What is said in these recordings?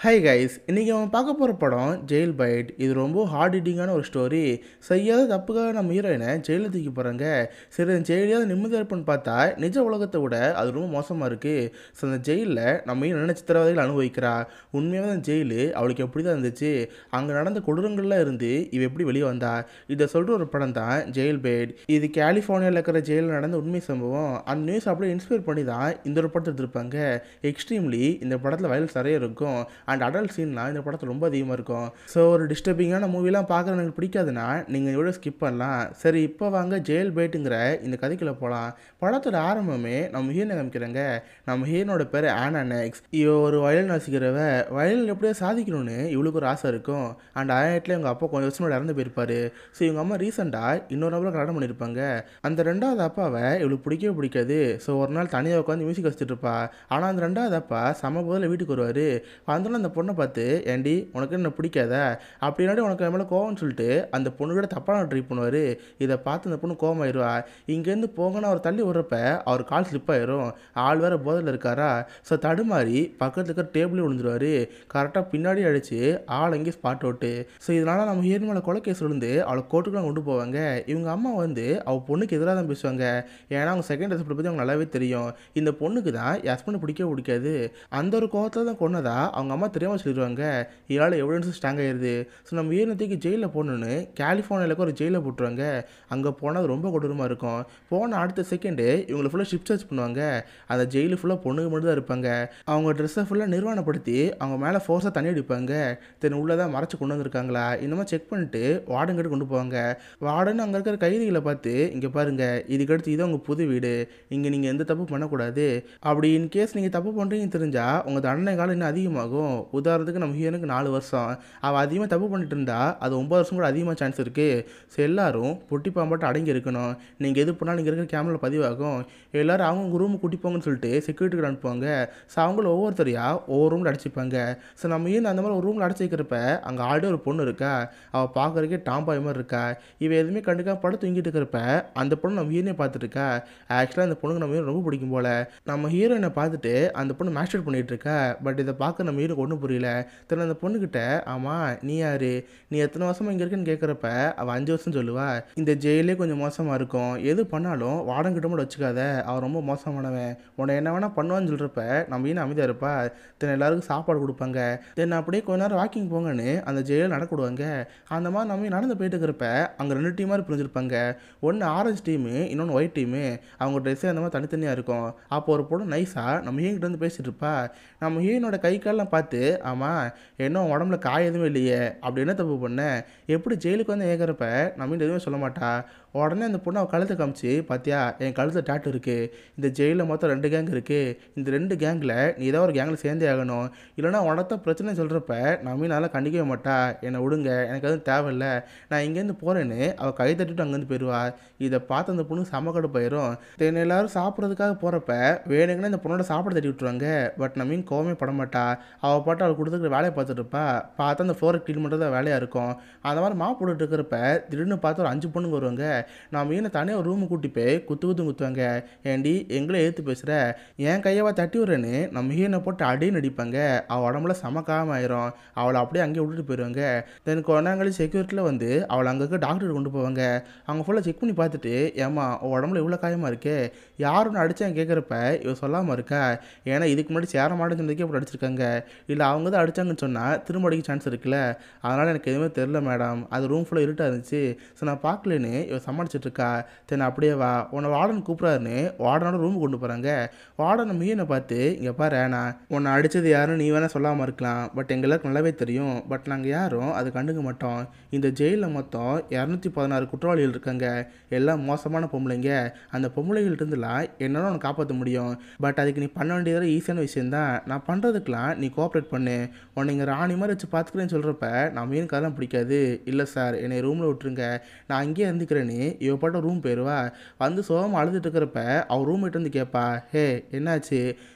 hi guys இன்றைக்கி அவன் பார்க்க போகிற படம் ஜெயில் பைட் இது ரொம்ப ஹார்ட் ஹிட்டிங்கான ஒரு ஸ்டோரி செய்யாத தப்புக்காக நம்ம ஹீரோயினை ஜெயிலில் தூக்கி போகிறாங்க சரி அந்த ஜெயிலையாவது நிம்மதியாக இருப்பான்னு பார்த்தா நிஜ உலகத்தை விட அது ரொம்ப மோசமாக இருக்குது ஸோ அந்த ஜெயிலில் நம்ம ஹீரோ நினைச்ச சித்திரவதைகள் அனுபவிக்கிறா உண்மையாக அந்த ஜெயிலு அவளுக்கு எப்படி தான் இருந்துச்சு அங்கே நடந்த கொடூரங்கள்லாம் இருந்து இவ எப்படி வெளியே வந்தா இதை சொல்கிற ஒரு படம் தான் ஜெயில் பைட் இது கலிஃபோர்னியாவில் இருக்கிற ஜெயிலில் நடந்த உண்மை சம்பவம் அந்த நியூஸ் அப்படியே இன்ஸ்பயர் பண்ணி தான் இந்த ஒரு படத்தை எடுத்திருப்பாங்க எக்ஸ்ட்ரீம்லி இந்த படத்தில் வயலன்ஸ் நிறைய இருக்கும் அண்ட் அடல்ட் சீன்லாம் இந்த படத்தில் ரொம்ப அதிகமாக இருக்கும் ஸோ ஒரு டிஸ்டர்பிங்கான மூவிலாம் பார்க்குற எனக்கு பிடிக்காதுன்னா நீங்கள் இதோட ஸ்கிப் பண்ணலாம் சரி இப்போ வாங்க ஜெயில் பேட்டுங்கிற இந்த கதைக்குள்ளே போகலாம் படத்தோட ஆரம்பமே நம்ம ஹீரோனை காமிக்கிறாங்க நம்ம ஹீரோனோட பேர் ஆனா நெக்ஸ் இவ ஒரு வயலின் வாசிக்கிறவ வயலின் எப்படியோ சாதிக்கணும்னு இவளுக்கு ஒரு ஆசை இருக்கும் அண்ட் ஆயிரத்தில் இவங்க அப்பா கொஞ்சம் வருஷம் முன்னாடி இறந்து போயிருப்பாரு ஸோ இவங்க அம்மா ரீசெண்டாக இன்னொரு நபரை கல்யாணம் பண்ணியிருப்பாங்க அந்த ரெண்டாவது அப்பாவை இவளுக்கு பிடிக்கவே பிடிக்காது ஸோ ஒரு நாள் தனியாக உட்காந்து மியூசிக் வச்சுட்டு இருப்பா ஆனால் அந்த ரெண்டாவது அப்பா சம போதில் வீட்டுக்கு வருவார் வந்தோடனே அந்த பொண்ணை பார்த்து ஏண்டி உனக்கு என்ன பிடிக்காத அப்படின்னாடி உனக்கு என் மேலே கோவம்னு சொல்லிட்டு அந்த பொண்ணு கூட தப்பான ட்ரை பண்ணுவார் இதை பார்த்து அந்த பொண்ணு கோவமாயிருவா இங்கேருந்து போங்கன்னு அவர் தள்ளி விடுறப்ப அவர் கால் ஸ்லிப் ஆயிரும் ஆள் வேற போதையில் இருக்காரா ஸோ தடுமாறி பக்கத்துல இருக்கிற டேபிளே விழுந்துருவாரு கரெக்டாக பின்னாடி அடிச்சு ஆள் அங்கேயே ஸ்பாட் அவுட்டு ஸோ இதனால் நம்ம ஹீரோ மேலே கொலை கேஸ் விழுந்து அவளை கோர்ட்டுக்குலாம் கொண்டு போவாங்க இவங்க அம்மா வந்து அவள் பொண்ணுக்கு எதிராக தான் பேசுவாங்க ஏன்னா அவங்க செகண்ட் ரெசிப்ட் பற்றி அவங்க நல்லாவே தெரியும் இந்த பொண்ணுக்கு தான் என் ஹஸ்பண்ட் பிடிக்கவே பிடிக்காது அந்த ஒரு கோவத்தில் தான் கொன்னதா அவங்க அம்மா தெரியாமல் சொல்லிடுவாங்க இதனால் எவிடன்ஸ் ஸ்ட்ராங் ஆயிடுது ஸோ நம்ம வீரத்துக்கு ஜெயிலில் போகணுன்னு கலிஃபோர்னியாவில் ஒரு ஜெயிலில் போட்டுருவாங்க அங்கே போனால் அது ரொம்ப கொடூரமாக இருக்கும் போன அடுத்த செகண்டு இவங்களை ஃபுல்லாக ஷிஃப்ட் சர்ச் பண்ணுவாங்க அந்த ஜெயிலு ஃபுல்லாக பொண்ணுங்க மட்டும் தான் இருப்பாங்க அவங்க ட்ரெஸ்ஸை ஃபுல்லாக நிர்வாணப்படுத்தி அவங்க மேலே ஃபோர்ஸாக தண்ணி அடிப்பாங்க தென் உள்ளே தான் மறைச்சு கொண்டு வந்திருக்காங்களா இந்த மாதிரி செக் பண்ணிட்டு வார்டன் கிட்ட கொண்டு போவாங்க வார்டன் அங்கே இருக்கிற கைதிகளை பார்த்து இங்கே பாருங்க இதுக்கடுத்து இது உங்கள் புது வீடு இங்கே நீங்கள் எந்த தப்பு பண்ணக்கூடாது அப்படி இன் கேஸ் நீங்கள் தப்பு பண்ணுறீங்கன்னு தெரிஞ்சால் உங்கள் தண்டனை காலம் இன்னும் அதிகமாகும் உதாரணத்துக்கு நம்ம ஹீரோனுக்கு நாலு வருஷம் அவள் அதிகமாக தப்பு பண்ணிட்டு இருந்தா அது ஒன்பது வருஷம் கூட அதிகமாக சான்ஸ் இருக்குது ஸோ எல்லாரும் பொட்டி பாம்பாட்டு அடங்கி இருக்கணும் நீங்கள் எது பண்ணாலும் இங்கே இருக்கிற கேமரா பதிவாகும் எல்லாரும் அவங்க ரூமுக்கு கூட்டி போங்கன்னு சொல்லிட்டு செக்யூரிட்டிக்கு அனுப்புவாங்க ஸோ அவங்கள ஒவ்வொருத்தரையாக ஒவ்வொரு ரூமில் அடைச்சிப்பாங்க ஸோ நம்ம ஏன் அந்த மாதிரி ஒரு ரூமில் அடைச்சி வைக்கிறப்ப அங்கே ஆல்ரெடி ஒரு பொண்ணு இருக்கா அவள் பார்க்குறக்கே டாம்பாய் மாதிரி இருக்கா இவ எதுவுமே கண்டுக்காம படம் தூங்கிட்டு இருக்கிறப்ப அந்த பொண்ணு நம்ம ஹீரோனை பார்த்துட்டு இருக்கா ஆக்சுவலாக அந்த பொண்ணுக்கு நம்ம ஹீரோ ரொம்ப பிடிக்கும் போல நம்ம ஹீரோயினை பார்த்துட்டு அந்த பொண்ணு மாஸ்டர் பண்ணிட்டு இருக்கா பட் இதை பார்க்க நம்ம ஹீரோக்கு ஒன்றும் புரியல தெரியல அந்த பொண்ணுக்கிட்ட ஆமாம் நீ யாரு நீ எத்தனை வருஷமா இங்கே இருக்குன்னு கேட்குறப்ப அவள் அஞ்சு வருஷம் சொல்லுவா இந்த ஜெயிலே கொஞ்சம் மோசமாக இருக்கும் எது பண்ணாலும் வாடம் கிட்ட மட்டும் வச்சுக்காத அவன் ரொம்ப மோசமானவன் உன்னை என்ன வேணால் பண்ணுவான்னு சொல்கிறப்ப நம்ம ஏன் அமைதியாக இருப்பா தென் எல்லாருக்கும் சாப்பாடு கொடுப்பாங்க தென் அப்படியே கொஞ்ச நேரம் வாக்கிங் போங்கன்னு அந்த ஜெயிலில் நடக்க விடுவாங்க அந்த மாதிரி நம்ம நடந்து போயிட்டு இருக்கிறப்ப அங்கே ரெண்டு டீம் மாதிரி பிரிஞ்சிருப்பாங்க ஒன்று ஆரஞ்சு டீமு இன்னொன்று ஒயிட் டீமு அவங்க ட்ரெஸ்ஸே அந்த மாதிரி தனித்தனியாக இருக்கும் அப்போ ஒரு பொண்ணு நைஸாக நம்ம ஹீங்கிட்ட வந்து பேசிட்டு இருப்பா நம்ம ஹீரோனோட கை காலெலாம் பார்த்து ஆமாம் என்ன உன் உடம்புல காய எதுவுமே இல்லையே அப்படி என்ன தப்பு பண்ண எப்படி ஜெயிலுக்கு வந்து ஏற்கிறப்ப நம்ம எதுவுமே சொல்ல மாட்டா உடனே அந்த பொண்ணு அவள் கழுத்தை காமிச்சு பார்த்தியா என் கழுத்தை டேட்டு இருக்குது இந்த ஜெயிலில் மொத்தம் ரெண்டு கேங் இருக்குது இந்த ரெண்டு கேங்கில் நீ ஏதோ ஒரு கேங்கில் சேர்ந்தே ஆகணும் இல்லைனா உனத்த பிரச்சனை சொல்கிறப்ப நம்ம நல்லா கண்டிக்கவே மாட்டா என்னை விடுங்க எனக்கு எதுவும் தேவையில்லை நான் இங்கேருந்து போகிறேன்னு அவள் கை தட்டிட்டு அங்கேருந்து போயிடுவா இதை பார்த்து அந்த பொண்ணு செம போயிடும் தென் எல்லாரும் சாப்பிட்றதுக்காக போகிறப்ப வேணுங்கன்னா இந்த பொண்ணோட சாப்பாடு தட்டி விட்டுருவாங்க பட் நம்ம மீன் கோவமே பட மாட்டா அவள் பாட்டு அவள் கொடுத்துருக்க வேலையை பார்த்துட்டு இருப்பா பார்த்தா அந்த ஃப்ளோரை க்ளீன் பண்ணுறது தான் வேலையாக இருக்கும் அந்த மாதிரி மாவு போட்டுட்டு இருக்கிறப்ப திடீர்னு பார்த்து ஒரு அஞ்சு பொண்ணுங்க வருவாங்க நான் மீனை தனியாக ஒரு ரூமு கூட்டி போய் குத்து குத்து குத்துவாங்க ஏண்டி எங்களே ஏற்று பேசுகிற என் கையவா தட்டி விட்றேன்னு நம்ம மீனை போட்டு அடி நடிப்பாங்க அவள் உடம்புல சமக்காம ஆயிரும் அவளை அப்படியே அங்கேயே விட்டுட்டு போயிடுவாங்க தென் கொண்டாங்களி செக்யூரிட்டியில் வந்து அவளை அங்கே இருக்க டாக்டர் கொண்டு போவாங்க அவங்க ஃபுல்லாக செக் பண்ணி பார்த்துட்டு ஏமா உன் உடம்புல இவ்வளோ காயமாக இருக்கே யாருன்னு அடித்தேன் கேட்குறப்ப இவ சொல்லாமல் இருக்கா ஏன்னா இதுக்கு முன்னாடி சேர மாட்டேன்னு சொன்னதுக்கே அப்படி அடிச்சிருக்காங்க இல்லை அவங்க தான் அடித்தாங்கன்னு சொன்னால் திரும்ப அடிக்க சான்ஸ் இருக்குல்ல அதனால் எனக்கு எதுவுமே தெரில மேடம் அது ரூம் ஃபுல்லாக இருட்டாக இருந்துச்சு ஸோ நான் பார்க்கலன்னு இவ சமாளிச்சிட்டு இருக்கா தென் அப்படியே வா உன்னை வார்டன் கூப்பிட்றாருன்னு வார்டனோட ரூம் கொண்டு போகிறாங்க வார்டன் மீனை பார்த்து இங்கே பாரு நான் உன்னை அடித்தது யாரும் நீ வேணால் சொல்லாமல் இருக்கலாம் பட் எங்களுக்கு நல்லாவே தெரியும் பட் நாங்கள் யாரும் அது கண்டுக்க மாட்டோம் இந்த ஜெயிலில் மொத்தம் இரநூத்தி பதினாறு குற்றவாளிகள் இருக்காங்க எல்லாம் மோசமான பொம்பளைங்க அந்த பொம்பளைகள்ட்டருந்துலாம் என்னால் உன்னை காப்பாற்ற முடியும் பட் அதுக்கு நீ பண்ண வேண்டியது ஈஸியான விஷயந்தான் நான் பண்ணுறதுக்கெலாம் நீ கோஆப்ரேட் பண்ணு உன்னை இங்கே ராணி மாதிரி வச்சு பார்த்துக்கிறேன்னு சொல்கிறப்ப நான் மீன் கதெல்லாம் பிடிக்காது இல்லை சார் என்னை ரூமில் விட்டுருங்க நான் அங்கேயே இருந்துக்கிறேன்னு இவ பாட்ட ரூம் போயிடுவா வந்து சோகமாக அழுதுட்டு இருக்கிறப்ப அவள் ரூம்மேட் வந்து கேட்பா ஹே என்னாச்சு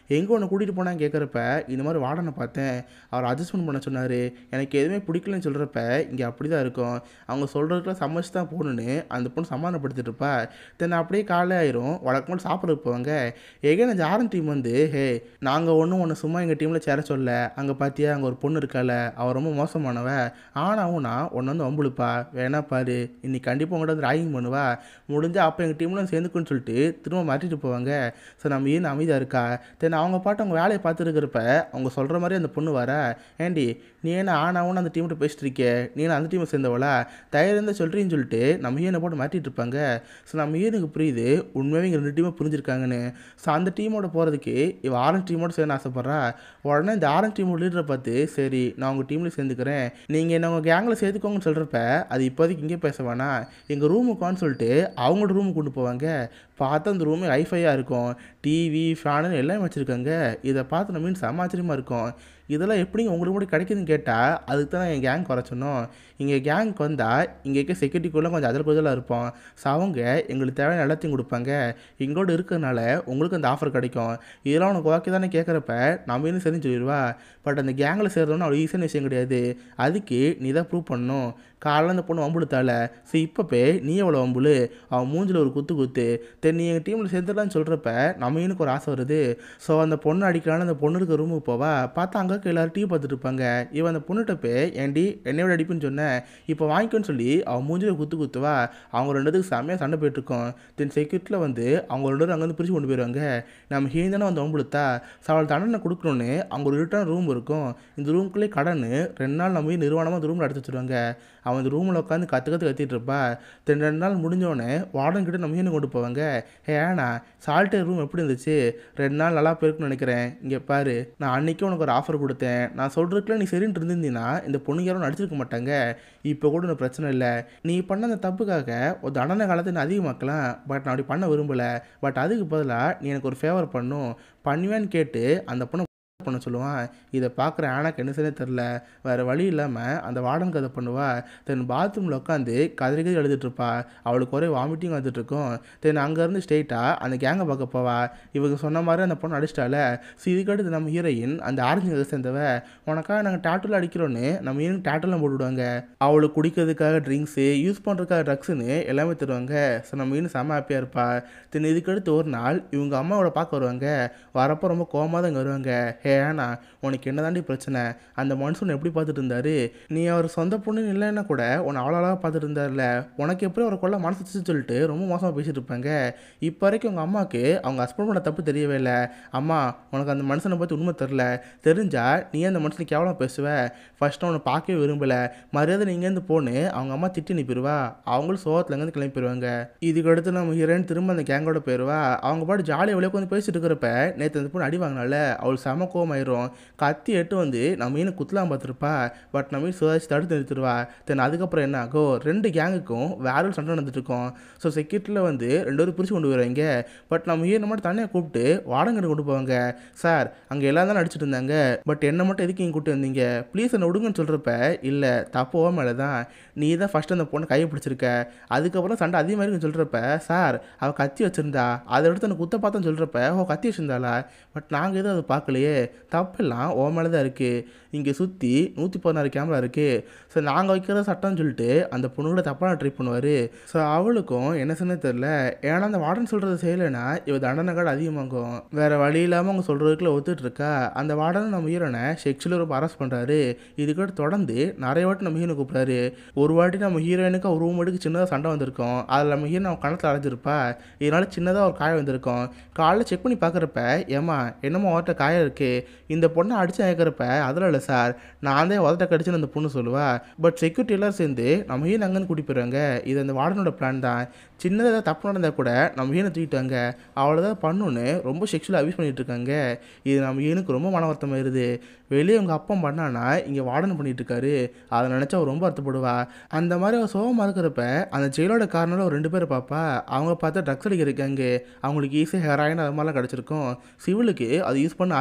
எங்கே ஒன்று கூட்டிகிட்டு போனான்னு கேட்குறப்ப இந்த மாதிரி வார்டனை பார்த்தேன் அவர் அட்ஜஸ்ட்மெண்ட் பண்ண சொன்னார் எனக்கு எதுவுமே பிடிக்கலன்னு சொல்கிறப்ப இங்கே அப்படி தான் இருக்கும் அவங்க சொல்கிறதுக்குலாம் சமைச்சு தான் போகணுன்னு அந்த பொண்ணு சமாதானப்படுத்திட்டு இருப்பா தென் அப்படியே காலை ஆயிரும் வழக்கமாக சாப்பிட போவாங்க எகேன் அந்த ஆரன் டீம் வந்து ஹே நாங்கள் ஒன்றும் ஒன்று சும்மா எங்கள் டீமில் சேர சொல்ல அங்கே பார்த்தியா அங்கே ஒரு பொண்ணு இருக்கால அவள் ரொம்ப மோசமானவ ஆனாவும் நான் உன்னை வந்து வம்புழுப்பா வேணா பாரு இன்னைக்கு கண்டிப்பாக உங்கள்கிட்ட வந்து ராகிங் பண்ணுவா முடிஞ்சா அப்போ எங்கள் டீம்லாம் சேர்ந்துக்குன்னு சொல்லிட்டு திரும்ப மாட்டிட்டு போவாங்க ஸோ நம்ம ஏன் அமைதியாக இருக்கா தென் அவங்க பாட்டு அவங்க வேலையை பார்த்துருக்கிறப்ப அவங்க சொல்கிற மாதிரி அந்த பொண்ணு வர ஏண்டி நீ என்ன ஆனாவும் அந்த டீம்கிட்ட பேசிட்டு இருக்கே நீ என்ன அந்த டீமை சேர்ந்தவளா தயார் இருந்தால் சொல்கிறீன்னு சொல்லிட்டு நம்ம ஏனை போட்டு மாட்டிட்டு இருப்பாங்க ஸோ நம்ம ஏனுக்கு புரியுது உண்மையாகவே இங்கே ரெண்டு டீமாக புரிஞ்சிருக்காங்கன்னு ஸோ அந்த டீமோட போகிறதுக்கு இவ ஆரஞ்ச் டீமோட சேர்ந்து ஆசைப்பட்றா உடனே இந்த ஆரஞ்ச் டீமோட லீடரை பார்த்து சரி நான் உங்கள் டீமில் சேர்ந்துக்கிறேன் நீங்கள் என்ன உங்கள் கேங்கில் சேர்த்துக்கோங்கன்னு சொல்கிறப்ப அது இப்போதைக்கு இங்கே பேச வேணாம் எங்கள் ரூமுக்கான்னு சொல்லிட்டு அவங்களோட ரூமுக்கு கொண்டு போவாங்க பார்த்தா அந்த ரூமே ஹைஃபையாக இருக்கும் டிவி ஃபேனு எல்லாம் வச்சுருக்காங்க இதை பார்த்து நம்ம மீன் செம்ம ஆச்சரியமாக இருக்கும் இதெல்லாம் எப்படிங்க உங்களுக்கு மட்டும் கிடைக்குதுன்னு கேட்டால் அதுக்கு தான் என் கேங் குறை சொன்னோம் இங்கே கேங்க்கு வந்தால் இங்கே இருக்க செக்யூரிட்டிக்குள்ளே கொஞ்சம் அதில் கொஞ்சம் இருப்போம் ஸோ அவங்க எங்களுக்கு தேவையான எல்லாத்தையும் கொடுப்பாங்க எங்களோட இருக்கிறதுனால உங்களுக்கு அந்த ஆஃபர் கிடைக்கும் இதெல்லாம் உனக்கு ஓகே தானே கேட்குறப்ப நம்ம என்ன சரின்னு சொல்லிடுவா பட் அந்த கேங்கில் சேர்றதுன்னு அவ்வளோ ஈஸியான விஷயம் கிடையாது அதுக்கு நீ தான் ப்ரூவ் பண்ணணும் காலைல அந்த பொண்ணு வம்புடுத்தால ஸோ இப்போ போய் நீ எவ்வளோ வம்புலு அவன் மூஞ்சில் ஒரு குத்து குத்து தென் நீ எங்கள் டீமில் சேர்ந்துடலான்னு சொல்கிறப்ப நம்ம எனக்கு ஒரு ஆசை வருது ஸோ அந்த பொண்ணு அடிக்கலான்னு அந்த பொண்ணு இருக்க ரூமுக்கு போவா பார்த்தா அங்கே இருக்க எல்லாரும் டீ பார்த்துட்டு இருப்பாங்க இவன் அந்த பொண்ணுகிட்ட போய் ஏண்டி என்னையோட அடிப்புன்னு சொன்னேன் இப்போ வாங்கிக்கோன்னு சொல்லி அவன் மூஞ்சில குத்து குத்துவா அவங்க ரெண்டுத்துக்கு செம்மையாக சண்டை போயிட்டுருக்கோம் தென் செக்யூரிட்டியில் வந்து அவங்க ரெண்டு பேரும் அங்கேருந்து பிரித்து கொண்டு போயிடுவாங்க நம்ம ஹீன் தானே வந்து வம்புழுத்தா ஸோ அவள் தண்டனை கொடுக்கணுன்னு அவங்க ஒரு ரிட்டர்ன் ரூம் இருக்கும் இந்த ரூமுக்குள்ளே கடன் ரெண்டு நாள் நம்ம போய் நிறுவனமாக அந்த ரூமில் அடைச்சி வச்சுருவாங்க அவன் அந்த ரூமில் உட்காந்து கற்று கற்று கத்திட்டு இருப்பா தென் ரெண்டு நாள் முடிஞ்சோடனே வார்டன் கிட்ட நம்ம ஹீனை கொண்டு போவாங்க ஹே ஏண்ணா சால்ட்டே ரூம் எப்படி இருந்துச்சு ரெண்டு நாள் நல்லா போயிருக்குன்னு நினைக்கிறேன் இங்கே பாரு நான் அன்றைக்கி உனக்கு ஒரு ஆஃபர் கொடுத்தேன் நான் சொல்கிறதுக்குள்ள நீ சரின்னு இருந்திருந்தீங்கன்னா இந்த பொண்ணுங்க யாரும் நடிச்சிருக்க மாட்டாங்க இப்போ கூட ஒன்றும் பிரச்சனை இல்லை நீ பண்ண அந்த தப்புக்காக ஒரு தண்டனை காலத்தை நீ அதிகமாக்கலாம் பட் நான் அப்படி பண்ண விரும்பலை பட் அதுக்கு பதிலாக நீ எனக்கு ஒரு ஃபேவர் பண்ணும் பண்ணுவேன்னு கேட்டு அந்த பொண்ணை பண்ண சொல்லுவான் இதை பார்க்குற ஆனாக்கு என்ன செய்ய தெரில வேறு வழி இல்லாமல் அந்த வார்டன் கதை பண்ணுவா தென் பாத்ரூமில் உட்காந்து கதறி கதறி எழுதிட்டு இருப்பா அவளுக்கு ஒரே வாமிட்டிங் வந்துட்டு இருக்கும் தென் அங்கேருந்து ஸ்ட்ரெயிட்டாக அந்த கேங்கை பார்க்க போவா இவங்க சொன்ன மாதிரி அந்த பொண்ணு அடிச்சிட்டால ஸோ இதுக்கடுத்து நம்ம ஹீரோயின் அந்த ஆரஞ்சு கதை சேர்ந்தவ உனக்காக நாங்கள் டேட்டூவில் அடிக்கிறோன்னு நம்ம ஹீரோயின் டேட்டூலாம் போட்டு விடுவாங்க அவளுக்கு குடிக்கிறதுக்காக ட்ரிங்க்ஸு யூஸ் பண்ணுறதுக்காக ட்ரக்ஸுன்னு எல்லாமே தருவாங்க ஸோ நம்ம ஹீரோயின் செம்ம ஹாப்பியாக இருப்பா தென் இதுக்கடுத்து ஒரு நாள் இவங்க அம்மாவோட பார்க்க வருவாங்க வரப்போ ரொம்ப கோவமாக தான் இங்கே வருவாங்க ஹே ஏண்ணா உனக்கு என்ன தாண்டி பிரச்சனை அந்த மனுஷன் எப்படி பார்த்துட்டு இருந்தாரு நீ அவர் சொந்த பொண்ணு இல்லைன்னா கூட உன்னை அவ்வளோ அழகாக பார்த்துட்டு இருந்தார்ல உனக்கு எப்படி அவரை கொள்ள மனசு வச்சுன்னு சொல்லிட்டு ரொம்ப மோசமாக பேசிட்டு இருப்பாங்க இப்போ வரைக்கும் உங்கள் அம்மாவுக்கு அவங்க ஹஸ்பண்ட் பண்ண தப்பு தெரியவே இல்லை அம்மா உனக்கு அந்த மனுஷனை பற்றி உண்மை தெரில தெரிஞ்சா நீ அந்த மனுஷனுக்கு எவ்வளோ பேசுவ ஃபர்ஸ்ட் அவனை பார்க்கவே விரும்பலை மரியாதை நீ இங்கேருந்து போன்னு அவங்க அம்மா திட்டி அனுப்பிடுவா அவங்களும் சோகத்துலேருந்து கிளம்பி போயிடுவாங்க இதுக்கு அடுத்து நம்ம ஹீரோயின் திரும்ப அந்த கேங்கோட போயிடுவா அவங்க பாட்டு ஜாலியாக வெளியே உட்காந்து பேசிட்டு இருக்கிறப்ப நேற்று அந்த பொண்ணு அடி வாங்கினால அவள் செம கோவமாயிரும் கத்தி எட்டு வந்து நம்ம மீனை குத்தலாம் பார்த்துருப்பா பட் நம்ம மீன் சுதாரிச்சு தடுத்து நிறுத்திடுவா தென் அதுக்கப்புறம் என்ன ஆகும் ரெண்டு கேங்குக்கும் வேற ஒரு சண்டை நடந்துட்டு இருக்கும் ஸோ செக்யூரிட்டியில் வந்து ரெண்டு பேரும் பிரித்து கொண்டு வருவாங்க பட் நம்ம மீனை மட்டும் தனியாக கூப்பிட்டு வாடகை கொண்டு போவாங்க சார் அங்கே எல்லாம் தான் நடிச்சிட்டு இருந்தாங்க பட் என்ன மட்டும் எதுக்கு இங்கே கூப்பிட்டு வந்தீங்க ப்ளீஸ் என்ன விடுங்கன்னு சொல்கிறப்ப இல்லை தப்பு ஓ மேலே தான் நீ தான் ஃபஸ்ட்டு அந்த பொண்ணை கையை பிடிச்சிருக்க அதுக்கப்புறம் சண்டை அதிகமாக இருக்குன்னு சொல்கிறப்ப சார் அவள் கத்தி வச்சிருந்தா அதை எடுத்து அந்த குத்த பார்த்தேன்னு சொல்கிறப்ப ஓ கத்தி வச்சிருந்தாளா பட் நாங்கள் எதுவும் அதை பார்க்கலையே தப்பெல்லாம் ஓ மேலே தான் இருக்குது இங்கே சுற்றி நூற்றி பதினாறு கேமரா இருக்குது ஸோ நாங்கள் வைக்கிற சட்டம்னு சொல்லிட்டு அந்த பொண்ணு கூட தப்பாக ட்ரை பண்ணுவார் ஸோ அவளுக்கும் என்ன சொன்னே தெரில ஏன்னா அந்த வார்டன் சொல்கிறத செய்யலைன்னா இவ தண்டனை கார்டு அதிகமாகும் வேறு வழி இல்லாமல் அவங்க சொல்கிறதுக்குள்ள ஒத்துட்டு இருக்கா அந்த வார்டன் நம்ம ஹீரோனை செக்ஷுவல் ரொம்ப அரெஸ்ட் பண்ணுறாரு இதுக்கிட்ட தொடர்ந்து நிறைய வாட்டி நம்ம ஹீரோனை கூப்பிட்றாரு ஒரு வாட்டி நம்ம ஹீரோயினுக்கு ஒரு ரூம் எடுக்க சின்னதாக சண்டை வந்திருக்கும் அதில் நம்ம ஹீரோன் அவன் கணத்தில் அடைஞ்சிருப்பா இதனால சின்னதாக ஒரு காயம் வந்திருக்கும் காலைல செக் பண்ணி பார்க்குறப்ப ஏமா என்னமோ அவர்கிட்ட காயம் இருக்குது இந்த பொண்ணை அடிச்சு கேட்குறப்ப அதில் இல்லை சார் நான் தான் உதட்ட கடிச்சுன்னு அந்த பொண்ணு சொல்லுவா பட் செக்யூரிட்டி எல்லாரும் சேர்ந்து நம்ம ஹீன் அங்கேருந்து கூட்டி போயிடுவாங்க இது அந்த வார்டனோட பிளான் தான் சின்னதாக ஏதாவது தப்பு நடந்தால் கூட நம்ம ஹீனை தூக்கிட்டாங்க அவ்வளோதான் பண்ணுன்னு ரொம்ப செக்ஷுவலாக அபியூஸ் பண்ணிட்டு இருக்காங்க இது நம்ம ஹீனுக்கு ரொம்ப மன வருத்தமாயிருது வெளியே அவங்க அப்பா பண்ணானா இங்கே வார்டன் பண்ணிட்டு இருக்காரு அதை நினச்சா அவ ரொம்ப வருத்தப்படுவா அந்த மாதிரி அவள் சோகமாக இருக்கிறப்ப அந்த ஜெயிலோட காரணம் ஒரு ரெண்டு பேரை பார்ப்பா அவங்க பார்த்தா ட்ரக்ஸ் அடிக்க இருக்காங்க அவங்களுக்கு ஈஸியாக ஹெராயின் அது மாதிரிலாம் கிடச்சிருக்கும் சிவிலுக்கு அது யூஸ் பண்ண ஆசையாக இருக்குது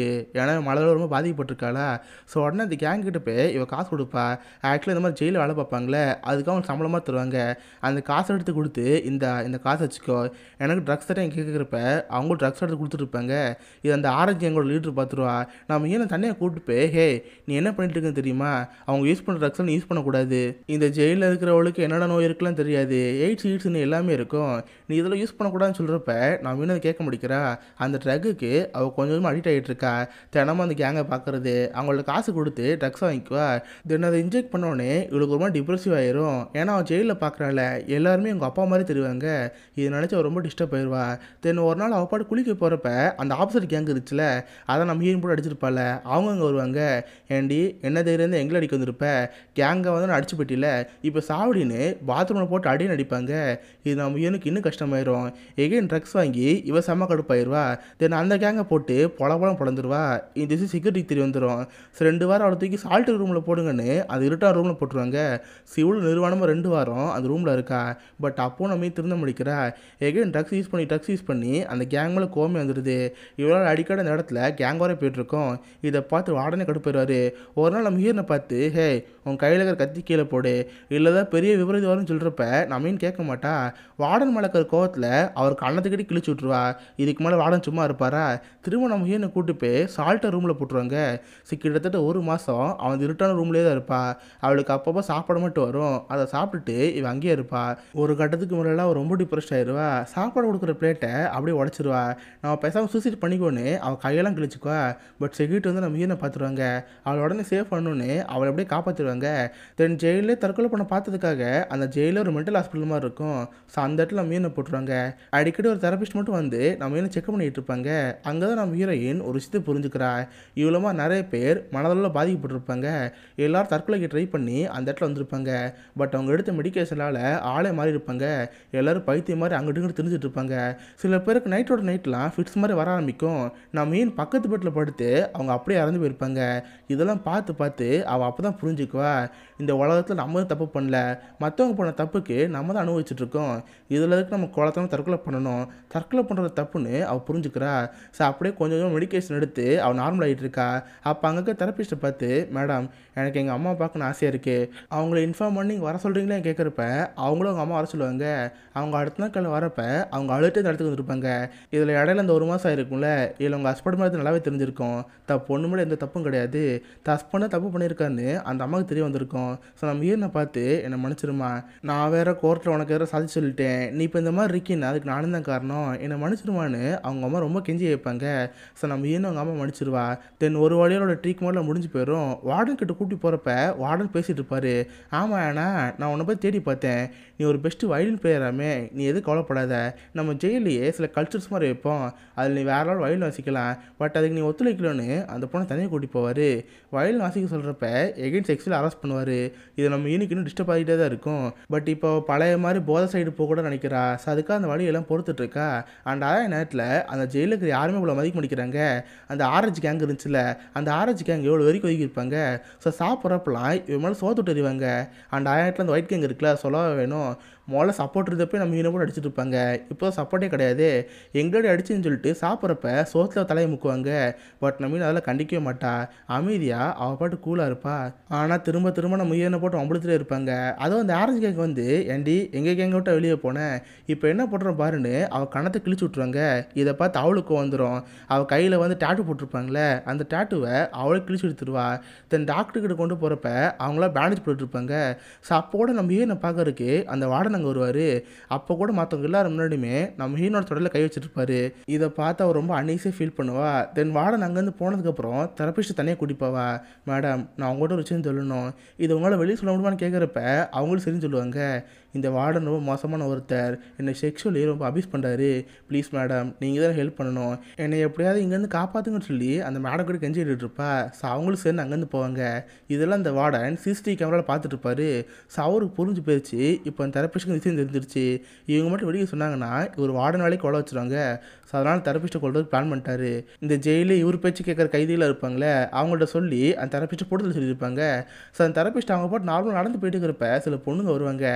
இருக்குது ஏன்னா மழையில் ரொம்ப பாதிக்கப்பட்டிருக்காளா ஸோ உடனே அந்த கேங் கிட்ட போய் இவ காசு கொடுப்பா ஆக்சுவலி இந்த மாதிரி ஜெயிலில் வேலை பார்ப்பாங்களே அதுக்கு அவங்க சம்பளமாக தருவாங்க அந்த காசை எடுத்து கொடுத்து இந்த இந்த காசை வச்சுக்கோ எனக்கு ட்ரக்ஸ் தரேன் கேட்குறப்ப அவங்க ட்ரக்ஸ் எடுத்து கொடுத்துருப்பாங்க இது அந்த ஆரஞ்சு எங்களோட லீடர் பார்த்துருவா நம்ம ஏன் தனியாக கூப்பிட்டு போய் ஹே நீ என்ன பண்ணிட்டு இருக்கன்னு தெரியுமா அவங்க யூஸ் பண்ணுற ட்ரக்ஸ் நீ யூஸ் பண்ணக்கூடாது இந்த ஜெயிலில் இருக்கிறவளுக்கு என்னென்ன நோய் இருக்குலாம் தெரியாது எய்ட்ஸ் ஈட்ஸ்னு எல்லாமே இருக்கும் நீ இதெல்லாம் யூஸ் பண்ணக்கூடாதுன்னு சொல்கிறப்ப நான் மீன் கேட்க முடிக்கிறா அந்த ட்ரக்குக்கு அவள் கொஞ்சம் கொஞ்சமாக அடிக்ட் ஆகிட்டு இருக்கா தினமும் அந்த கேங்கை பார்க்குறது அவங்கள்ட்ட காசு கொடுத்து ட்ரக்ஸ் வாங்கிக்குவா தென் அதை இன்ஜெக்ட் பண்ணோடனே இவளுக்கு ரொம்ப டிப்ரெசிவ் ஆயிரும் ஏன்னா அவன் ஜெயிலில் பார்க்குறாள் எல்லாருமே அவங்க அப்பா மாதிரி தெரிவாங்க இது நினச்சி அவள் ரொம்ப டிஸ்டர்ப் ஆயிடுவா தென் ஒரு நாள் அவள் பாட்டு குளிக்க போகிறப்ப அந்த ஆப்போசிட் கேங் இருந்துச்சுல அதை நம்ம ஹீரோயின் போட்டு அடிச்சிருப்பாள் அவங்க அங்கே வருவாங்க ஏண்டி என்ன தைரியம் எங்களை அடிக்க வந்திருப்ப கேங்கை வந்து நான் அடிச்சு போட்டில இப்போ சாவடின்னு பாத்ரூமில் போட்டு அடின்னு அடிப்பாங்க இது நம்ம ஹீரோனுக்கு இன்னும் கஷ்டமாயிரும் எகைன் ட்ரக்ஸ் வாங்கி இவ செம்ம கடுப்பாயிருவா தென் அந்த கேங்கை போட்டு பொல பொலம் பிறந்துருவா இந்த திசை செக்யூரிட்டி தெரிய வந்துடும் ஸோ ரெண்டு வாரம் அவளை தூக்கி சால்ட் ரூமில் போடுங்கன்னு அது இருட்டான ரூமில் போட்டுருவாங்க சிவில் நிறுவனமாக ரெண்டு வாரம் அந்த ரூமில் இருக்கா பட் அப்போ நம்ம திருந்த முடிக்கிறா எகைன் ட்ரக்ஸ் யூஸ் பண்ணி ட்ரக்ஸ் யூஸ் பண்ணி அந்த கேங் மேலே கோமே வந்துடுது இவளால் அடிக்கடி அந்த இடத்துல கேங் வரை போயிட்டுருக்கோம் இதை பார்த்து உடனே கடுப்பாயிருவாரு ஒரு நாள் நம்ம ஹீரனை பார்த்து ஹே உன் கையில் இருக்கிற கத்தி கீழே போடு இல்லைதான் பெரிய விபரீதம் வரும்னு சொல்கிறப்ப நம்மையும் கேட்க மாட்டா வார்டன் மேலே இருக்கிற கோவத்தில் அவர் கண்ணத்துக்கிட்டே கிழிச்சு விட்ருவா இதுக்கு மேலே வார்டன் சும்மா இருப்பாரா திரும்ப நம்ம ஹீரனை கூட்டு போய் சால்ட்டை ரூமில் போட்டுருவாங்க ஸோ கிட்டத்தட்ட ஒரு மாதம் அவன் இருட்டான ரூம்லேயே தான் இருப்பா அவளுக்கு அப்பப்போ சாப்பாடு மட்டும் வரும் அதை சாப்பிட்டுட்டு இவன் அங்கேயே இருப்பா ஒரு கட்டத்துக்கு முன்னாடி அவள் ரொம்ப டிப்ரெஸ்ட் ஆயிடுவா சாப்பாடு கொடுக்குற பிளேட்டை அப்படியே உடச்சிருவா நம்ம பேசாமல் சூசைட் பண்ணிக்கோன்னு அவள் கையெல்லாம் கிழிச்சுக்குவா பட் செக்யூரிட்டி வந்து நம்ம ஹீரனை பார்த்துருவாங்க அவளை உடனே சேவ் பண்ணணுன்னு அவளை அப்படியே காப்பாற்றிடுவாங்க தென் ஜெயிலே தற்கொலை பண்ண பார்த்ததுக்காக அந்த ஜெயிலில் ஒரு மென்டல் ஹாஸ்பிட்டல் மாதிரி இருக்கும் ஸோ அந்த இடத்துல நம்ம மீனை போட்டுருவாங்க அடிக்கடி ஒரு தெரபிஸ்ட் மட்டும் வந்து நம்ம மீனை செக் பண்ணிட்டு இருப்பாங்க அங்கே தான் நம்ம ஹீரோயின் ஒரு விஷயத்தை புரிஞ்சுக்கிறா இவ்வளோமா நிறைய பேர் மனதளவில் பாதிக்கப்பட்டிருப்பாங்க எல்லாரும் தற்கொலைக்கு ட்ரை பண்ணி அந்த இடத்துல வந்திருப்பாங்க பட் அவங்க எடுத்த மெடிக்கேஷனால் ஆளே மாறி இருப்பாங்க எல்லாரும் பைத்தியம் மாதிரி அங்கிட்டு இங்கிட்டு தெரிஞ்சுட்டு இருப்பாங்க சில பேருக்கு நைட்டோட நைட்லாம் ஃபிட்ஸ் மாதிரி வர ஆரம்பிக்கும் நான் மீன் பக்கத்து பெட்டில் படுத்து அவங்க அப்படியே இறந்து போயிருப்பாங்க இதெல்லாம் பார்த்து பார்த்து அவள் அப்போ தான் புரிஞ்சுக்குவா இந்த உலகத்தில் நம்ம தான் தப்பு பண்ணல மற்றவங்க பண்ண தப்புக்கு நம்ம தான் அனுபவிச்சுட்டு இருக்கோம் இதில் இருக்கு நம்ம குளத்தனம் தற்கொலை பண்ணணும் தற்கொலை பண்ணுறது தப்புன்னு அவள் புரிஞ்சுக்கிறா ஸோ அப்படியே கொஞ்சம் கொஞ்சம் மெடிக்கேஷன் எடுத்து அவள் நார்மல் ஆகிட்டு இருக்கா அப்போ அங்கே இருக்க தெரப்பிஸ்ட்டை பார்த்து மேடம் எனக்கு எங்கள் அம்மா பார்க்கணும் ஆசையாக இருக்குது அவங்கள இன்ஃபார்ம் பண்ணி இங்க வர சொல்கிறீங்களே கேட்குறப்ப அவங்களும் அவங்க அம்மா வர சொல்லுவாங்க அவங்க அடுத்த நாள் காலையில் வரப்ப அவங்க அழுத்தே இந்த இடத்துக்கு வந்திருப்பாங்க இதில் இடையில இந்த ஒரு மாதம் ஆயிருக்கும்ல இதில் உங்கள் ஹஸ்பண்ட் மேலே நல்லாவே தெரிஞ்சிருக்கும் த பொண்ணு மேலே எந்த தப்பும் கிடையாது த ஹஸ்பண்டை தப்பு பண்ணியிருக்கான்னு அந்த அம்மாவுக்கு தெரிய வந்திருக்கும் ஸோ நம்ம ஈரனை பார்த்து என்னை மன்னிச்சிருமா நான் வேற கோர்ட்டில் உனக்கு வேறு சாதிச்சு சொல்லிட்டேன் நீ இப்போ இந்த மாதிரி இருக்கீன்னு அதுக்கு நானும் தான் காரணம் என்னை மன்னிச்சிருமான்னு அவங்க அம்மா ரொம்ப கெஞ்சி கேட்பாங்க ஸோ நம்ம ஈரனை அவங்க அம்மா மன்னிச்சிருவா தென் ஒரு வழியோட ட்ரீட்மெண்ட்டில் முடிஞ்சு போயிடும் வார்டன் கிட்ட கூட்டி போகிறப்ப வார்டன் பேசிகிட்டு இருப்பாரு ஆமாம் அண்ணா நான் உன்னை போய் தேடி பார்த்தேன் நீ ஒரு பெஸ்ட்டு வயலின் பிளேயராமே நீ எதுவும் கவலைப்படாத நம்ம ஜெயிலையே சில கல்ச்சர்ஸ் மாதிரி வைப்போம் அதில் நீ வேற நாள் வயலின் வாசிக்கலாம் பட் அதுக்கு நீ ஒத்துழைக்கலன்னு அந்த பொண்ணை தனியாக கூட்டி போவார் வயலின் வாசிக்க சொல்கிறப்ப எகைன் செக்ஸில் அரெஸ்ட் பண்ணுவார் இது நம்ம யூனிக் இன்னும் டிஸ்டர்ப் ஆகிட்டே தான் இருக்கும் பட் இப்போ பழைய மாதிரி போதை சைடு போக கூட நினைக்கிறா ஸோ அதுக்காக அந்த வழியெல்லாம் பொறுத்துட்டு இருக்கா அண்ட் அதே நேரத்தில் அந்த ஜெயிலுக்கு யாருமே இவ்வளோ மதிக்க முடிக்கிறாங்க அந்த ஆரஞ்சு கேங் இருந்துச்சுல அந்த ஆரஞ்சு கேங் எவ்வளோ வரைக்கும் ஒதுக்கி இருப்பாங்க ஸோ சாப்பிட்றப்பெல்லாம் இவன் மேலே சோத்துட்டு எறிவாங்க அண்ட் ஆயிரத்தில் அந்த ஒயிட் கேங் இருக்குல்ல சொல்லவே வேணும் முதல்ல சப்போர்ட் இருந்தப்போ நம்ம ஹீரோ கூட அடிச்சிட்டு இருப்பாங்க இப்போ சப்போர்ட்டே கிடையாது எங்களோட அடிச்சுன்னு சொல்லிட்டு சாப்பிட்றப்ப சோத்தில் தலையை முக்குவாங்க பட் நம்ம மீன் அதெல்லாம் கண்டிக்கவே மாட்டா அமைதியாக அவள் பாட்டு கூலாக இருப்பா ஆனால் திரும்ப திரும்ப நம்ம ஹீரோனை போட்டு அம்பளத்துலேயே இருப்பாங்க அதுவும் அந்த ஆரஞ்சு கேங் வந்து ஏண்டி எங்கள் கேங்கை விட்டு வெளியே போனேன் இப்போ என்ன பண்ணுறோம் பாருன்னு அவள் கணத்தை கிழிச்சு விட்ருவாங்க இதை பார்த்து அவளுக்கு வந்துடும் அவள் கையில் வந்து டேட்டு போட்டிருப்பாங்களே அந்த டேட்டுவை அவளே கிழிச்சு எடுத்துருவா தென் டாக்டர்கிட்ட கொண்டு போகிறப்ப அவங்களாம் பேண்டேஜ் போட்டுருப்பாங்க ஸோ அப்போ கூட நம்ம ஹீரோனை பார்க்கறதுக்கு அந்த வார்டன் அங்கே வருவார் அப்போ கூட மற்றவங்க எல்லாரும் முன்னாடியுமே நம்ம ஹீரோனோட தொடரில் கை வச்சிருப்பாரு இதை பார்த்து அவர் ரொம்ப அன்ஈஸியாக ஃபீல் பண்ணுவா தென் வார்டன் அங்கேருந்து போனதுக்கப்புறம் தெரப்பிஸ்ட் தனியாக கூட்டிப்பாவா மேடம் நான் உங்கள்கிட்ட ஒரு விஷயம் சொல்லணும் இது உங்களால் வெளியே சொல்ல முடியுமான்னு கேட்குறப்ப அவங்களும் சரின்னு சொல்லுவாங்க இந்த வார்டன் ரொம்ப மோசமான ஒருத்தர் என்னை செக்ஷுவலி ரொம்ப அபியூஸ் பண்ணுறாரு ப்ளீஸ் மேடம் நீங்கள் தான் ஹெல்ப் பண்ணணும் என்னை எப்படியாவது இங்கேருந்து காப்பாற்றுங்கன்னு சொல்லி அந்த மேடம் கூட கெஞ்சிட்டு இருப்பா ஸோ அவங்களும் சேர்ந்து அங்கேருந்து போவாங்க இதெல்லாம் இந்த வார்டன் சிசிடிவி கேமராவில் பார்த்துட்டு இருப்பாரு ஸோ அவருக்கு புரிஞ்சு போயிடுச்சு இப்போ அந்த தெரப்பிஸ்ட்டுக்கு விஷயம் தெரிஞ்சிருச்சு இவங்க மட்டும் வெளியே சொன்னாங்கன்னா ஒரு வார்டன் வேலைக்கு கொலை வச்சுருவாங்க ஸோ அதனால் தெரப்பிஸ்ட்டை கொள்றது பிளான் பண்ணிட்டாரு இந்த ஜெயிலில் இவர் பேச்சு கேட்குற கைதியில் இருப்பாங்களே அவங்கள்ட்ட சொல்லி அந்த தெரப்பிஸ்ட்டை போட்டு சொல்லியிருப்பாங்க ஸோ அந்த தெரப்பிஸ்ட் அவங்க போட்டு நார்மலாக நடந்து போயிட்டு இருக்கிறப்ப சில பொண்ணுங்க வருவாங்க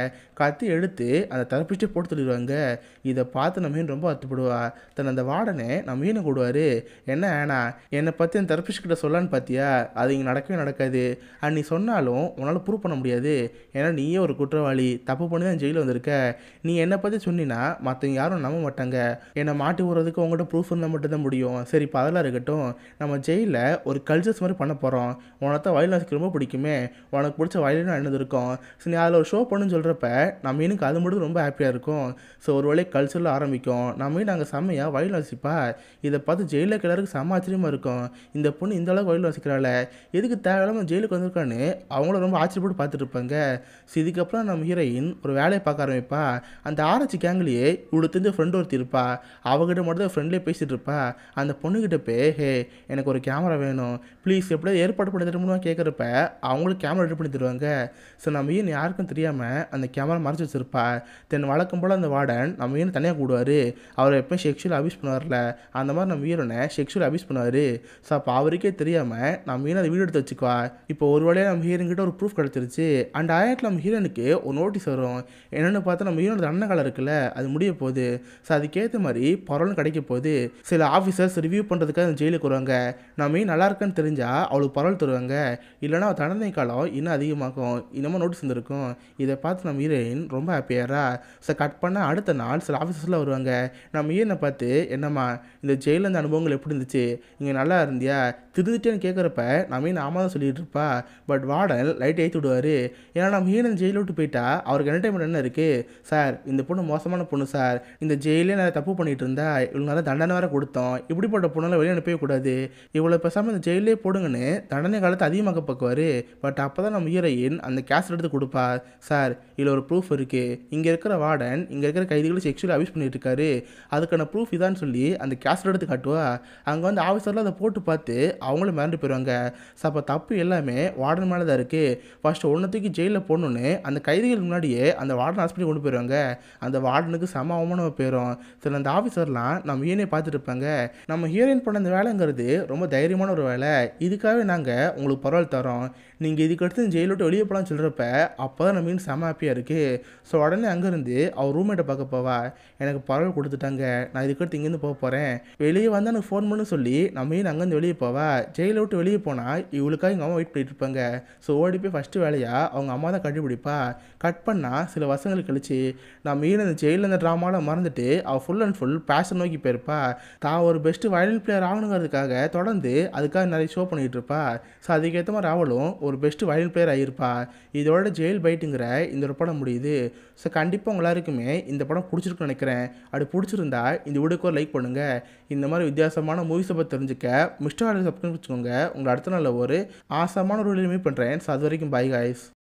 கத்தி எடுத்து அந்த தரப்பிச்சே போட்டு தள்ளிடுவாங்க இதை பார்த்து நம்ம மீன் ரொம்ப வருத்தப்படுவா தன் அந்த வார்டனை நம்ம மீனை கூடுவார் என்ன ஆனா என்னை பற்றி அந்த தரப்பிச்சு கிட்ட சொல்லலான்னு பார்த்தியா அது இங்கே நடக்கவே நடக்காது அண்ட் நீ சொன்னாலும் உன்னால் ப்ரூவ் பண்ண முடியாது ஏன்னா நீயே ஒரு குற்றவாளி தப்பு பண்ணி தான் ஜெயிலில் வந்திருக்க நீ என்னை பற்றி சொன்னீன்னா மற்றவங்க யாரும் நம்ப மாட்டாங்க என்னை மாட்டி விடுறதுக்கு உங்கள்கிட்ட ப்ரூஃப் இருந்தால் மட்டும்தான் முடியும் சரி இப்போ அதெல்லாம் இருக்கட்டும் நம்ம ஜெயிலில் ஒரு கல்ச்சர்ஸ் மாதிரி பண்ண போகிறோம் உனக்கு தான் வயலின் வாசிக்க ரொம்ப பிடிக்குமே உனக்கு பிடிச்ச வயலின் என்னது இருக்கும் ஸோ நீ அதில் ஒரு ஷோ பண்ணுன்னு சொல்கிறப்ப நம்ம எனக்கு அது மட்டும் ரொம்ப ஹாப்பியாக இருக்கும் ஸோ ஒரு வேளை கல்ச்சரில் ஆரம்பிக்கும் நம்ம நாங்கள் செம்மையாக வயலின் வாசிப்பா இதை பார்த்து ஜெயிலில் எல்லாருக்கும் செம்ம ஆச்சரியமாக இருக்கும் இந்த பொண்ணு இந்த அளவுக்கு வயலின் வாசிக்கிறாள் எதுக்கு தேவையில்லாமல் ஜெயிலுக்கு வந்திருக்கான்னு அவங்களும் ரொம்ப ஆச்சரியப்பட்டு பார்த்துட்டு இருப்பாங்க ஸோ இதுக்கப்புறம் நம்ம ஹீரோயின் ஒரு வேலையை பார்க்க ஆரம்பிப்பா அந்த ஆராய்ச்சி கேங்லேயே இவ்வளோ தெரிஞ்ச ஃப்ரெண்ட் ஒருத்தி இருப்பா அவகிட்ட மட்டும் தான் ஃப்ரெண்ட்லேயே பேசிகிட்டு இருப்பா அந்த பொண்ணுக்கிட்ட போய் ஹே எனக்கு ஒரு கேமரா வேணும் ப்ளீஸ் எப்படியாவது ஏற்பாடு பண்ணி தருமா கேட்குறப்ப அவங்களும் கேமரா ரெடி பண்ணி தருவாங்க ஸோ நம்ம ஏன் யாருக்கும் தெரியாமல் அந்த கேமரா மறைச்சி வச்சிருப்பா தென் வழக்கம் போல் அந்த வார்டன் நம்ம ஏன் தனியாக கூடுவார் அவர் எப்பயும் செக்ஷுவல் அபியூஸ் பண்ணுவார்ல அந்த மாதிரி நம்ம வீரனை செக்ஷுவல் அபியூஸ் பண்ணுவார் ஸோ அப்போ அவருக்கே தெரியாமல் நம்ம ஹீரோ அந்த வீடியோ எடுத்து வச்சுக்குவா இப்போ ஒரு வேளையை நம்ம ஹீரோங்கிட்ட ஒரு ப்ரூஃப் கிடச்சிருச்சு அண்ட் ஆயிரத்தில் நம்ம ஹீரோனுக்கு ஒரு நோட்டீஸ் வரும் என்னென்னு பார்த்தா நம்ம ஹீரோனோட அண்ணன் காலம் இருக்குல்ல அது முடிய போகுது ஸோ அதுக்கேற்ற மாதிரி பரவலும் கிடைக்க போகுது சில ஆஃபீஸர்ஸ் ரிவ்யூ பண்ணுறதுக்காக அந்த ஜெயிலுக்கு வருவாங்க நம்ம மீன் நல்லா இருக்குன்னு தெரிஞ்சால் அவளுக்கு பரவல் தருவாங்க இல்லைனா அவள் தண்டனை காலம் இன்னும் அதிகமாகும் இன்னமும் நோட்டீஸ் வந்திருக்கும் இதை பார்த்து நம்ம ஹீரோயின் ரொம்ப ஹாப்பியாரா ஸோ கட் பண்ண அடுத்த நாள் சில ஆஃபீஸர்ஸில் வருவாங்க நம்ம ஹீரோனை பார்த்து என்னம்மா இந்த ஜெயிலில் அந்த அனுபவங்கள் எப்படி இருந்துச்சு இங்கே நல்லா இருந்தியா திருந்துட்டேன்னு கேட்குறப்ப நம்ம மீன் ஆமாம் தான் சொல்லிட்டு இருப்பா பட் வார்டன் லைட் ஏற்றி விடுவார் ஏன்னா நம்ம ஹீரன் ஜெயிலை விட்டு போயிட்டா அவருக்கு என்டர்டைன்மெண்ட் என்ன இருக்குது சார் இந்த பொண்ணு மோசமான பொண்ணு சார் இந்த ஜெயிலே நான் தப்பு பண்ணிட்டு இருந்தா இவ்வளோ நேரம் தண்டனை வேற கொடுத்தோம் இப்படிப்பட்ட பொண்ணெல்லாம் வெளியே அனுப்பவே கூடாது இவ்வளோ பேசாமல் இந்த ஜெயிலே போடுங்கன்னு தண்டனை காலத்தை அதிகமாக்க பார்க்குவார் பட் அப்போ தான் நம்ம ஹீரோயின் அந்த கேஸ் எடுத்து கொடுப்பா சார் இதில் ஒரு ப்ரூஃப் இருக்குது இங்கே இருக்கிற வார்டன் இங்கே இருக்கிற கைதிகளை செக்ஷுவலி அபியூஸ் பண்ணிட்டு இருக்காரு அதுக்கான ப்ரூஃப் இதான்னு சொல்லி அந்த கேஸ் எடுத்து காட்டுவா அங்கே வந்து ஆஃபீஸரில் அதை போட்டு பார்த்து அவங்களும் மிரண்டு போயிடுவாங்க ஸோ அப்போ தப்பு எல்லாமே வார்டன் மேலே தான் இருக்குது ஃபஸ்ட்டு ஒன்றுத்துக்கு ஜெயிலில் போடணுன்னு அந்த கைதிகளுக்கு முன்னாடியே அந்த வார்டன் ஹாஸ்பிட்டல் கொண்டு போயிடுவாங்க அந்த வார்டனுக்கு சம அவமானம் போயிடும் சரி அந்த ஆஃபீஸர்லாம் நம்ம ஹீரோனை பார்த்துட்டு இருப்பாங்க நம்ம ஹீரோயின் பண்ண அந்த வேலைங்கிறது ரொம்ப தைரியமான ஒரு வேலை இதுக்காகவே நாங்கள் உங்களுக்கு பரவாயில்ல தரோம் நீங்கள் இதுக்கு அடுத்து ஜெயிலை விட்டு வெளியே போகலான்னு சொல்கிறப்ப அப்போ தான் நம்ம மீன் செம ஹாப்பியாக இருக்குது ஸோ உடனே அங்கேருந்து அவர் ரூம்மேட்டை பார்க்க போவா எனக்கு பரவாயில்ல கொடுத்துட்டாங்க நான் இதுக்கு அடுத்து இங்கேருந்து போக போகிறேன் வெளியே வந்து எனக்கு ஃபோன் பண்ணு சொல்லி நம்ம மீன் அங்கேருந்து வெளியே போவா ஜெயிலை விட்டு வெளியே போனால் இவளுக்காக எங்கள் அம்மா வெயிட் பண்ணிட்டு இருப்பாங்க ஸோ ஓடி போய் ஃபஸ்ட்டு வேலையாக அவங்க அம்மா தான் கண்டுபிடிப்பா கட் பண்ணால் சில வருஷங்கள் கழிச்சு நான் மீன் அந்த ஜெயிலில் இந்த ட்ராமாவில் மறந்துட்டு அவள் ஃபுல் அண்ட் ஃபுல் பேஷன் நோக்கி போயிருப்பா தான் ஒரு பெஸ்ட்டு வயலின் பிளேயர் ஆகணுங்கிறதுக்காக தொடர்ந்து அதுக்காக நிறைய ஷோ பண்ணிகிட்டு இருப்பா ஸோ அதுக்கேற்ற மாதிரி அவளும் ஒரு பெஸ்ட்டு வயலின் பிளேயர் ஆகியிருப்பா இதோட ஜெயில் பைட்டுங்கிற இந்த ஒரு படம் முடியுது ஸோ கண்டிப்பாக உங்க எல்லாருக்குமே இந்த படம் பிடிச்சிருக்குன்னு நினைக்கிறேன் அப்படி பிடிச்சிருந்தா இந்த வீடியோக்கு ஒரு லைக் பண்ணுங்கள் இந்த மாதிரி வித்தியாசமான மூவிஸை பற்றி தெரிஞ்சுக்க மிஸ்டர் ஆர்டர் சப்ஸ்கிரைப் வச்சுக்கோங்க உங்களை அடுத்த நாளில் ஒரு ஆசமான ஒரு வீடியோ மீட் பண்ணுறேன் ஸோ அது வரைக்கும் பை காய்ஸ்